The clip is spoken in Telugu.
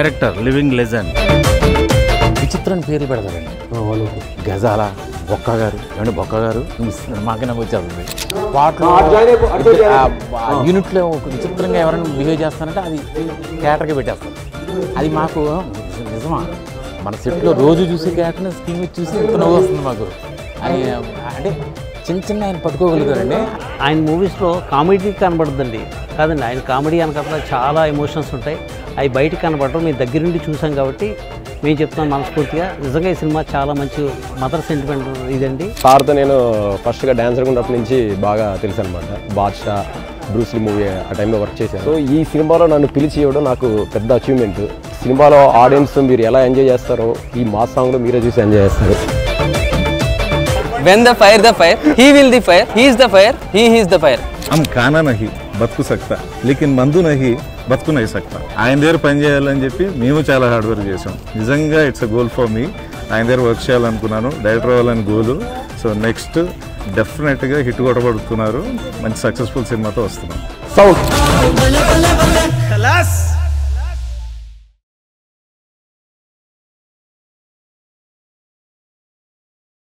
క్యారెక్టర్ లివింగ్ లెజెండ్ విచిత్రమైన పేర్లు పెడతారండి గజాల బొక్క గారు ఏమంటే బొక్క గారు మాకే నాకు వచ్చేస్తుంది పాటలు ఆ యూనిట్లో ఒక విచిత్రంగా ఎవరైనా బిహేవ్ చేస్తారంటే అది క్యారెక్టర్గా పెట్టేస్తారు అది మాకు నిజమా మన సెట్లో రోజు చూసే క్యారెక్టర్ని స్క్రీన్ మీద చూసి ఇంత నవ్వు వస్తుంది మాకు అని అంటే చిన్న చిన్న ఆయన పట్టుకోగలుగుతారండి ఆయన మూవీస్లో కామెడీ కనబడుతుందండి కాదండి ఆయన కామెడీ వెనకాల చాలా ఎమోషన్స్ ఉంటాయి అవి బయటికి కనబడటం మేము దగ్గరుండి చూసాం కాబట్టి మేము చెప్తున్నాం మనస్ఫూర్తిగా నిజంగా ఈ సినిమా చాలా మంచి మదర్ సెంటిమెంట్ ఇదండి సార్తో నేను ఫస్ట్గా డాన్సర్ ఉన్నప్పటి నుంచి బాగా తెలుసు అనమాట బాద్షా బ్రూస్లీ మూవీ ఆ టైంలో వర్క్ చేశాను సో ఈ సినిమాలో నన్ను పిలిచి ఇవ్వడం నాకు పెద్ద అచీవ్మెంట్ సినిమాలో ఆడియన్స్ మీరు ఎలా ఎంజాయ్ చేస్తారో ఈ మా సాంగ్లో మీరే చూసి ఎంజాయ్ చేస్తారు When the fire the fire, he will the fire, he is the fire, he is the fire. हम खाना नहीं బతుకు సక్తా లేకిన్ మందు నహి బతుకు నహి సక్తా ఆయన దగ్గర పని చేయాలని చెప్పి మేము చాలా హార్డ్ వర్క్ చేసాం నిజంగా it's a goal for me ఆయన దగ్గర వర్క్ చేయాలనుకున్నాను డైరెక్టర్ అవ్వాలని గోలు సో నెక్స్ట్ డెఫినెట్గా హిట్ కొట్టబడుతున్నారు మంచి సక్సెస్ఫుల్ సినిమాతో వస్తున్నాం సౌండ్ خلاص